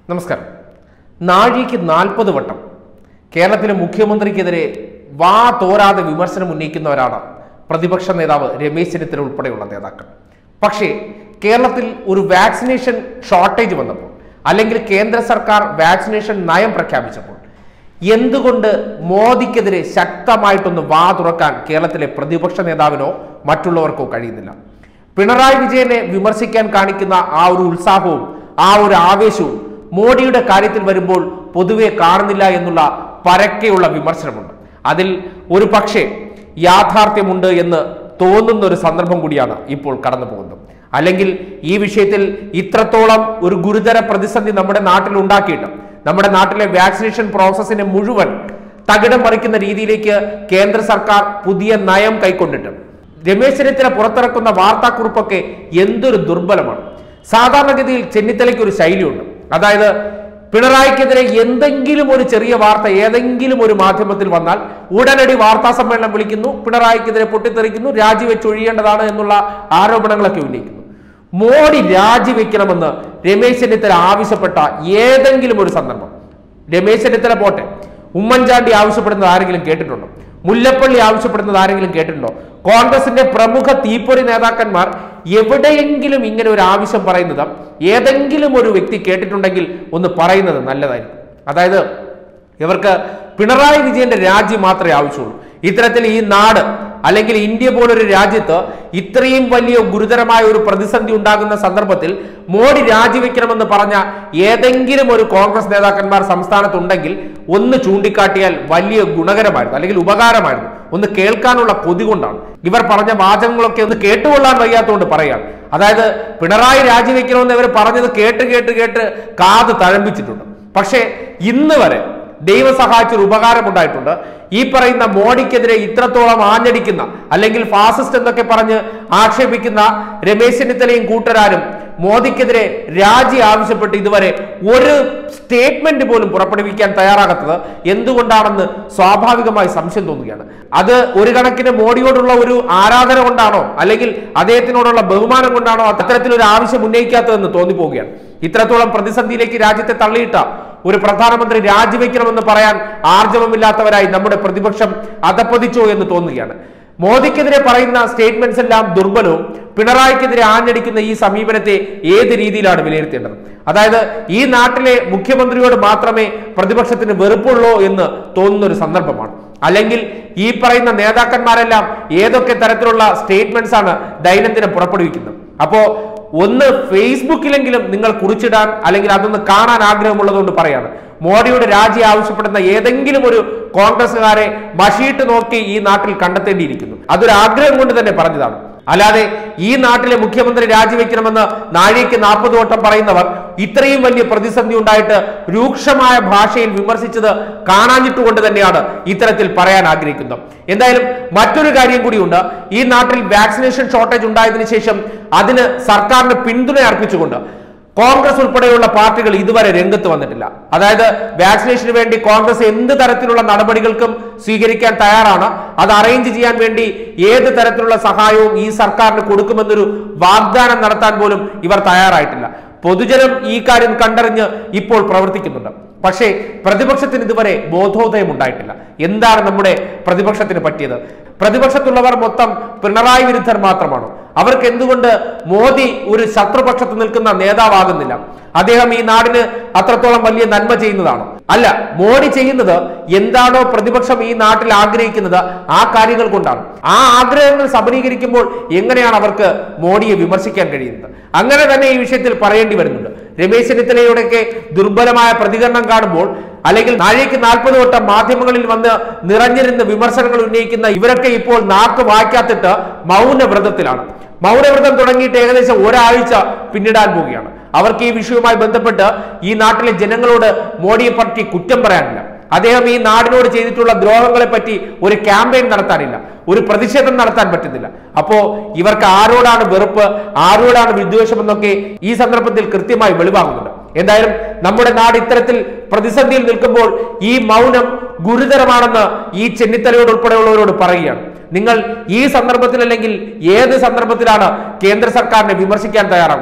നമസ്കാരം നാഴിക്ക് നാൽപ്പത് വട്ടം കേരളത്തിലെ മുഖ്യമന്ത്രിക്കെതിരെ വാ തോരാതെ വിമർശനം ഉന്നയിക്കുന്നവരാണ് പ്രതിപക്ഷ നേതാവ് രമേശ് ചെന്നിത്തല ഉൾപ്പെടെയുള്ള നേതാക്കൾ പക്ഷേ കേരളത്തിൽ ഒരു വാക്സിനേഷൻ ഷോർട്ടേജ് വന്നപ്പോൾ അല്ലെങ്കിൽ കേന്ദ്ര സർക്കാർ വാക്സിനേഷൻ നയം പ്രഖ്യാപിച്ചപ്പോൾ എന്തുകൊണ്ട് മോദിക്കെതിരെ ശക്തമായിട്ടൊന്ന് വാ തുറക്കാൻ കേരളത്തിലെ പ്രതിപക്ഷ നേതാവിനോ മറ്റുള്ളവർക്കോ കഴിയുന്നില്ല പിണറായി വിജയനെ വിമർശിക്കാൻ കാണിക്കുന്ന ആ ഒരു ഉത്സാഹവും ആ ഒരു ആവേശവും മോഡിയുടെ കാര്യത്തിൽ വരുമ്പോൾ പൊതുവെ കാണുന്നില്ല എന്നുള്ള പരക്കെയുള്ള വിമർശനമുണ്ട് അതിൽ ഒരു പക്ഷേ യാഥാർത്ഥ്യമുണ്ട് എന്ന് തോന്നുന്ന ഒരു സന്ദർഭം കൂടിയാണ് ഇപ്പോൾ കടന്നു പോകുന്നത് അല്ലെങ്കിൽ ഈ വിഷയത്തിൽ ഇത്രത്തോളം ഒരു ഗുരുതര പ്രതിസന്ധി നമ്മുടെ നാട്ടിൽ ഉണ്ടാക്കിയിട്ട് നമ്മുടെ നാട്ടിലെ വാക്സിനേഷൻ പ്രോസസ്സിനെ മുഴുവൻ തകിടം മറിക്കുന്ന രീതിയിലേക്ക് കേന്ദ്ര സർക്കാർ പുതിയ നയം കൈക്കൊണ്ടിട്ട് രമേശ് ചെന്നിത്തല പുറത്തിറക്കുന്ന വാർത്താക്കുറിപ്പൊക്കെ എന്തൊരു ദുർബലമാണ് സാധാരണഗതിയിൽ ചെന്നിത്തലയ്ക്ക് ഒരു ശൈലിയുണ്ട് അതായത് പിണറായിക്കെതിരെ എന്തെങ്കിലും ഒരു ചെറിയ വാർത്ത ഏതെങ്കിലും ഒരു മാധ്യമത്തിൽ വന്നാൽ ഉടനടി വാർത്താ സമ്മേളനം വിളിക്കുന്നു പിണറായിക്കെതിരെ പൊട്ടിത്തെറിക്കുന്നു രാജിവെച്ചൊഴിയേണ്ടതാണ് എന്നുള്ള ആരോപണങ്ങളൊക്കെ ഉന്നയിക്കുന്നു മോഡി രാജിവെക്കണമെന്ന് രമേശ് ചെന്നിത്തല ആവശ്യപ്പെട്ട ഏതെങ്കിലും ഒരു സന്ദർഭം രമേശ് ചെന്നിത്തല പോട്ടെ ഉമ്മൻചാണ്ടി ആവശ്യപ്പെടുന്നത് ആരെങ്കിലും കേട്ടിട്ടുണ്ടോ മുല്ലപ്പള്ളി ആവശ്യപ്പെടുന്നത് ആരെങ്കിലും കേട്ടിട്ടുണ്ടോ കോൺഗ്രസിന്റെ പ്രമുഖ തീപ്പൊരി നേതാക്കന്മാർ എവിടെയെങ്കിലും ഇങ്ങനെ ഒരു ആവശ്യം പറയുന്നത് ഏതെങ്കിലും ഒരു വ്യക്തി കേട്ടിട്ടുണ്ടെങ്കിൽ ഒന്ന് പറയുന്നത് നല്ലതായിരിക്കും അതായത് ഇവർക്ക് പിണറായി വിജയന്റെ രാജ്യം മാത്രമേ ആവശ്യമുള്ളൂ ഇത്തരത്തിൽ ഈ നാട് അല്ലെങ്കിൽ ഇന്ത്യ പോലൊരു രാജ്യത്ത് ഇത്രയും വലിയ ഗുരുതരമായ ഒരു പ്രതിസന്ധി ഉണ്ടാകുന്ന സന്ദർഭത്തിൽ മോഡി രാജിവെക്കണമെന്ന് പറഞ്ഞ ഏതെങ്കിലും ഒരു കോൺഗ്രസ് നേതാക്കന്മാർ സംസ്ഥാനത്തുണ്ടെങ്കിൽ ഒന്ന് ചൂണ്ടിക്കാട്ടിയാൽ വലിയ ഗുണകരമായിരുന്നു അല്ലെങ്കിൽ ഉപകാരമായിരുന്നു ഒന്ന് കേൾക്കാനുള്ള കൊതി കൊണ്ടാണ് ഇവർ പറഞ്ഞ വാചകങ്ങളൊക്കെ ഒന്ന് കേട്ടുകൊള്ളാൻ വയ്യാത്തതുകൊണ്ട് പറയാണ് അതായത് പിണറായി രാജിവെക്കണമെന്ന് ഇവർ പറഞ്ഞത് കേട്ട് കേട്ട് കേട്ട് കാത് തഴമ്പിച്ചിട്ടുണ്ട് പക്ഷേ ഇന്ന് വരെ ദൈവം സഹായിച്ചൊരു ഉപകാരമുണ്ടായിട്ടുണ്ട് ഈ പറയുന്ന മോഡിക്കെതിരെ ഇത്രത്തോളം ആഞ്ഞടിക്കുന്ന അല്ലെങ്കിൽ ഫാസിസ്റ്റ് എന്നൊക്കെ പറഞ്ഞ് ആക്ഷേപിക്കുന്ന രമേശ് ചെന്നിത്തലയും കൂട്ടരാരും മോദിക്കെതിരെ രാജി ആവശ്യപ്പെട്ട് ഇതുവരെ ഒരു സ്റ്റേറ്റ്മെന്റ് പോലും പുറപ്പെടുവിക്കാൻ തയ്യാറാകാത്തത് എന്തുകൊണ്ടാണെന്ന് സ്വാഭാവികമായി സംശയം തോന്നുകയാണ് അത് ഒരു കണക്കിന് മോഡിയോടുള്ള ഒരു ആരാധന കൊണ്ടാണോ അല്ലെങ്കിൽ അദ്ദേഹത്തിനോടുള്ള ബഹുമാനം കൊണ്ടാണോ അത്തരത്തിലൊരു ആവശ്യം ഉന്നയിക്കാത്തതെന്ന് തോന്നിപ്പോവുകയാണ് ഇത്രത്തോളം പ്രതിസന്ധിയിലേക്ക് രാജ്യത്തെ തള്ളിയിട്ട ഒരു പ്രധാനമന്ത്രി രാജിവെക്കണമെന്ന് പറയാൻ ആർജവമില്ലാത്തവരായി നമ്മുടെ പ്രതിപക്ഷം അധപ്പതിച്ചോ എന്ന് തോന്നുകയാണ് മോദിക്കെതിരെ പറയുന്ന സ്റ്റേറ്റ്മെന്റ്സ് എല്ലാം ദുർബലവും പിണറായിക്കെതിരെ ആഞ്ഞടിക്കുന്ന ഈ സമീപനത്തെ ഏത് രീതിയിലാണ് വിലയിരുത്തേണ്ടത് അതായത് ഈ നാട്ടിലെ മുഖ്യമന്ത്രിയോട് മാത്രമേ പ്രതിപക്ഷത്തിന് വെറുപ്പുള്ളൂ എന്ന് തോന്നുന്ന ഒരു സന്ദർഭമാണ് അല്ലെങ്കിൽ ഈ പറയുന്ന നേതാക്കന്മാരെല്ലാം ഏതൊക്കെ തരത്തിലുള്ള സ്റ്റേറ്റ്മെന്റ്സ് ആണ് ദൈനംദിനം പുറപ്പെടുവിക്കുന്നത് അപ്പോ ഒന്ന് ഫേസ്ബുക്കിലെങ്കിലും നിങ്ങൾ കുറിച്ചിടാൻ അല്ലെങ്കിൽ അതൊന്ന് കാണാൻ ആഗ്രഹമുള്ളതുകൊണ്ട് പറയാണ് മോഡിയുടെ രാജി ആവശ്യപ്പെടുന്ന ഏതെങ്കിലും ഒരു കോൺഗ്രസ്സുകാരെ മഷിയിട്ട് നോക്കി ഈ നാട്ടിൽ കണ്ടെത്തേണ്ടിയിരിക്കുന്നു അതൊരു ആഗ്രഹം കൊണ്ട് തന്നെ പറഞ്ഞതാണ് അല്ലാതെ ഈ നാട്ടിലെ മുഖ്യമന്ത്രി രാജിവെക്കണമെന്ന് നാഴിക്ക് നാൽപ്പത് വട്ടം പറയുന്നവർ ഇത്രയും വലിയ പ്രതിസന്ധി ഉണ്ടായിട്ട് രൂക്ഷമായ ഭാഷയിൽ വിമർശിച്ചത് കാണാഞ്ഞിട്ടുകൊണ്ട് തന്നെയാണ് ഇത്തരത്തിൽ പറയാൻ ആഗ്രഹിക്കുന്നത് എന്തായാലും മറ്റൊരു കാര്യം കൂടിയുണ്ട് ഈ നാട്ടിൽ വാക്സിനേഷൻ ഷോർട്ടേജ് ഉണ്ടായതിനു ശേഷം അതിന് സർക്കാരിന് പിന്തുണ അർപ്പിച്ചുകൊണ്ട് കോൺഗ്രസ് ഉൾപ്പെടെയുള്ള പാർട്ടികൾ ഇതുവരെ രംഗത്ത് വന്നിട്ടില്ല അതായത് വാക്സിനേഷന് വേണ്ടി കോൺഗ്രസ് എന്ത് തരത്തിലുള്ള നടപടികൾക്കും സ്വീകരിക്കാൻ തയ്യാറാണ് അത് അറേഞ്ച് ചെയ്യാൻ വേണ്ടി ഏത് തരത്തിലുള്ള സഹായവും ഈ സർക്കാരിന് കൊടുക്കുമെന്നൊരു വാഗ്ദാനം നടത്താൻ പോലും ഇവർ തയ്യാറായിട്ടില്ല പൊതുജനം ഈ കാര്യം കണ്ടറിഞ്ഞ് ഇപ്പോൾ പ്രവർത്തിക്കുന്നുണ്ട് പക്ഷേ പ്രതിപക്ഷത്തിന് ഇതുവരെ ബോധോദയം ഉണ്ടായിട്ടില്ല എന്താണ് നമ്മുടെ പ്രതിപക്ഷത്തിന് പറ്റിയത് പ്രതിപക്ഷത്തുള്ളവർ മൊത്തം പിണറായി വിരുദ്ധർ മാത്രമാണോ അവർക്ക് എന്തുകൊണ്ട് മോദി ഒരു ശത്രുപക്ഷത്ത് നിൽക്കുന്ന നേതാവാകുന്നില്ല അദ്ദേഹം ഈ നാടിന് അത്രത്തോളം വലിയ നന്മ ചെയ്യുന്നതാണോ അല്ല മോഡി ചെയ്യുന്നത് എന്താണോ പ്രതിപക്ഷം ഈ നാട്ടിൽ ആഗ്രഹിക്കുന്നത് ആ കാര്യങ്ങൾ കൊണ്ടാണ് ആ ആഗ്രഹങ്ങൾ സബലീകരിക്കുമ്പോൾ എങ്ങനെയാണ് അവർക്ക് മോഡിയെ വിമർശിക്കാൻ കഴിയുന്നത് അങ്ങനെ തന്നെ ഈ വിഷയത്തിൽ പറയേണ്ടി വരുന്നുണ്ട് രമേശ് ചെന്നിത്തലയുടെയൊക്കെ ദുർബലമായ പ്രതികരണം കാണുമ്പോൾ അല്ലെങ്കിൽ നാഴേക്ക് നാൽപ്പത് വട്ടം മാധ്യമങ്ങളിൽ വന്ന് നിറഞ്ഞിരുന്ന് വിമർശനങ്ങൾ ഉന്നയിക്കുന്ന ഇവരൊക്കെ ഇപ്പോൾ നാക്ക് വായിക്കാത്തിട്ട് മൗനവ്രതത്തിലാണ് മൗനവ്രതം തുടങ്ങിയിട്ട് ഏകദേശം ഒരാഴ്ച പിന്നിടാൻ പോവുകയാണ് അവർക്ക് ഈ വിഷയവുമായി ബന്ധപ്പെട്ട് ഈ നാട്ടിലെ ജനങ്ങളോട് മോഡിയെ പറ്റി കുറ്റം പറയാനില്ല അദ്ദേഹം ഈ നാടിനോട് ചെയ്തിട്ടുള്ള ദ്രോഹങ്ങളെ പറ്റി ഒരു ക്യാമ്പയിൻ നടത്താനില്ല ഒരു പ്രതിഷേധം നടത്താൻ പറ്റുന്നില്ല അപ്പോ ഇവർക്ക് ആരോടാണ് വെറുപ്പ് ആരോടാണ് വിദ്വേഷം എന്നൊക്കെ ഈ സന്ദർഭത്തിൽ കൃത്യമായി വെളിവാകുന്നുണ്ട് എന്തായാലും നമ്മുടെ നാട് ഇത്തരത്തിൽ പ്രതിസന്ധിയിൽ നിൽക്കുമ്പോൾ ഈ മൗനം ഗുരുതരമാണെന്ന് ഈ ചെന്നിത്തലയോട് ഉൾപ്പെടെയുള്ളവരോട് പറയുകയാണ് നിങ്ങൾ ഈ സന്ദർഭത്തിൽ അല്ലെങ്കിൽ ഏത് സന്ദർഭത്തിലാണ് കേന്ദ്ര സർക്കാരിനെ വിമർശിക്കാൻ തയ്യാറാകുന്നത്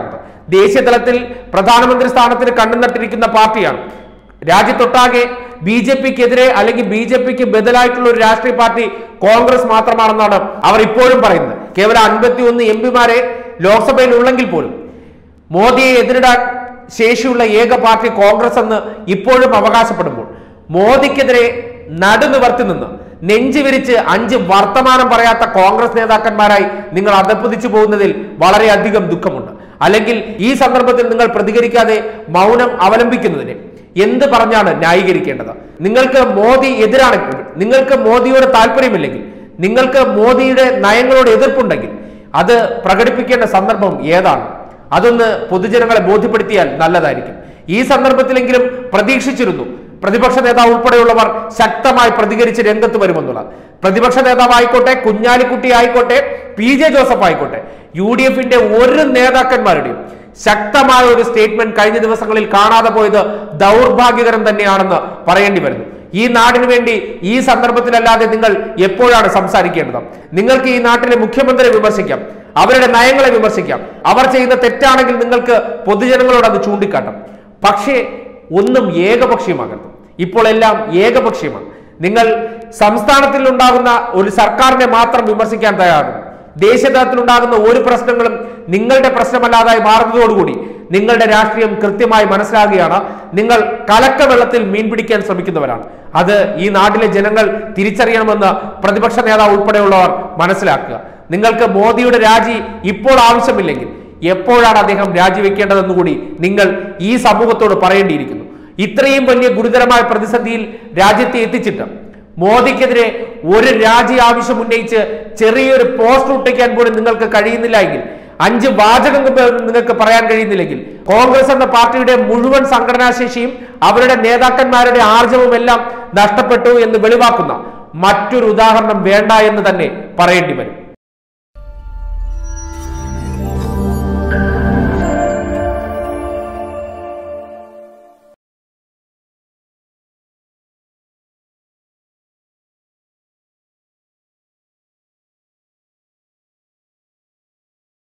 ദേശീയ തലത്തിൽ പ്രധാനമന്ത്രി സ്ഥാനത്തിന് കണ്ണുനട്ടിരിക്കുന്ന പാർട്ടിയാണ് രാജ്യത്തൊട്ടാകെ ബി ജെ പിക്കെതിരെ അല്ലെങ്കിൽ ബി ജെ പിക്ക് ബദലായിട്ടുള്ള ഒരു രാഷ്ട്രീയ പാർട്ടി കോൺഗ്രസ് മാത്രമാണെന്നാണ് അവർ ഇപ്പോഴും പറയുന്നത് കേവലം അൻപത്തി ഒന്ന് എം പിമാരെ ലോക്സഭയിൽ ഉള്ളെങ്കിൽ പോലും മോദിയെ എതിരിടാൻ ശേഷിയുള്ള ഏക പാർട്ടി കോൺഗ്രസ് എന്ന് ഇപ്പോഴും അവകാശപ്പെടുമ്പോൾ മോദിക്കെതിരെ നടുനിവർത്തി നിന്ന് നെഞ്ചു വിരിച്ച് അഞ്ച് വർത്തമാനം പറയാത്ത കോൺഗ്രസ് നേതാക്കന്മാരായി നിങ്ങൾ അധപ്പതിച്ചു പോകുന്നതിൽ വളരെയധികം ദുഃഖമുണ്ട് അല്ലെങ്കിൽ ഈ സന്ദർഭത്തിൽ നിങ്ങൾ പ്രതികരിക്കാതെ മൗനം അവലംബിക്കുന്നതിന് എന്ത് പറഞ്ഞാണ് ന്യായീകരിക്കേണ്ടത് നിങ്ങൾക്ക് മോദി എതിരാണെങ്കിൽ നിങ്ങൾക്ക് മോദിയോട് താല്പര്യമില്ലെങ്കിൽ നിങ്ങൾക്ക് മോദിയുടെ നയങ്ങളോട് എതിർപ്പുണ്ടെങ്കിൽ അത് പ്രകടിപ്പിക്കേണ്ട സന്ദർഭം ഏതാണ് അതൊന്ന് പൊതുജനങ്ങളെ ബോധ്യപ്പെടുത്തിയാൽ നല്ലതായിരിക്കും ഈ സന്ദർഭത്തിലെങ്കിലും പ്രതീക്ഷിച്ചിരുന്നു പ്രതിപക്ഷ നേതാവ് ഉൾപ്പെടെയുള്ളവർ ശക്തമായി പ്രതികരിച്ച് രംഗത്ത് വരുമെന്നുള്ളത് പ്രതിപക്ഷ നേതാവ് ആയിക്കോട്ടെ കുഞ്ഞാലിക്കുട്ടി ആയിക്കോട്ടെ പി ജെ ജോസഫ് ആയിക്കോട്ടെ യു ഡി എഫിന്റെ ഒരു നേതാക്കന്മാരുടെയും ശക്തമായ ഒരു സ്റ്റേറ്റ്മെന്റ് കഴിഞ്ഞ ദിവസങ്ങളിൽ കാണാതെ പോയത് ദൗർഭാഗ്യകരം തന്നെയാണെന്ന് പറയേണ്ടി വരുന്നു ഈ നാടിന് വേണ്ടി ഈ സന്ദർഭത്തിലല്ലാതെ നിങ്ങൾ എപ്പോഴാണ് സംസാരിക്കേണ്ടത് നിങ്ങൾക്ക് ഈ നാട്ടിലെ മുഖ്യമന്ത്രിയെ വിമർശിക്കാം അവരുടെ നയങ്ങളെ വിമർശിക്കാം അവർ ചെയ്യുന്ന തെറ്റാണെങ്കിൽ നിങ്ങൾക്ക് പൊതുജനങ്ങളോട് അത് ചൂണ്ടിക്കാട്ടാം പക്ഷേ ഒന്നും ഏകപക്ഷീയമാകരുത് ഇപ്പോൾ എല്ലാം ഏകപക്ഷീയമാണ് നിങ്ങൾ സംസ്ഥാനത്തിൽ ഉണ്ടാകുന്ന ഒരു സർക്കാരിനെ മാത്രം വിമർശിക്കാൻ തയ്യാറാണ് ദേശീയ തലത്തിൽ ഉണ്ടാകുന്ന ഒരു പ്രശ്നങ്ങളും നിങ്ങളുടെ പ്രശ്നമല്ലാതായി മാറുന്നതോടുകൂടി നിങ്ങളുടെ രാഷ്ട്രീയം കൃത്യമായി മനസ്സിലാകുകയാണ് നിങ്ങൾ കലക്ക വെള്ളത്തിൽ മീൻ പിടിക്കാൻ ശ്രമിക്കുന്നവരാണ് അത് ഈ നാട്ടിലെ ജനങ്ങൾ തിരിച്ചറിയണമെന്ന് പ്രതിപക്ഷ നേതാവ് ഉൾപ്പെടെയുള്ളവർ മനസ്സിലാക്കുക നിങ്ങൾക്ക് മോദിയുടെ രാജി ഇപ്പോൾ ആവശ്യമില്ലെങ്കിൽ എപ്പോഴാണ് അദ്ദേഹം രാജിവെക്കേണ്ടതെന്ന് കൂടി നിങ്ങൾ ഈ സമൂഹത്തോട് പറയേണ്ടിയിരിക്കുന്നു ഇത്രയും വലിയ ഗുരുതരമായ പ്രതിസന്ധിയിൽ രാജ്യത്തെ എത്തിച്ചിട്ട് മോദിക്കെതിരെ ഒരു രാജി ആവശ്യം ഉന്നയിച്ച് ചെറിയൊരു പോസ്റ്റ് ഒട്ടിക്കാൻ പോലും നിങ്ങൾക്ക് കഴിയുന്നില്ല എങ്കിൽ അഞ്ച് വാചകം പോലും നിങ്ങൾക്ക് പറയാൻ കഴിയുന്നില്ലെങ്കിൽ കോൺഗ്രസ് എന്ന പാർട്ടിയുടെ മുഴുവൻ സംഘടനാശേഷിയും അവരുടെ നേതാക്കന്മാരുടെ ആർജവും എല്ലാം നഷ്ടപ്പെട്ടു എന്ന് വെളിവാക്കുന്ന മറ്റൊരു ഉദാഹരണം വേണ്ട എന്ന് തന്നെ പറയേണ്ടി വരും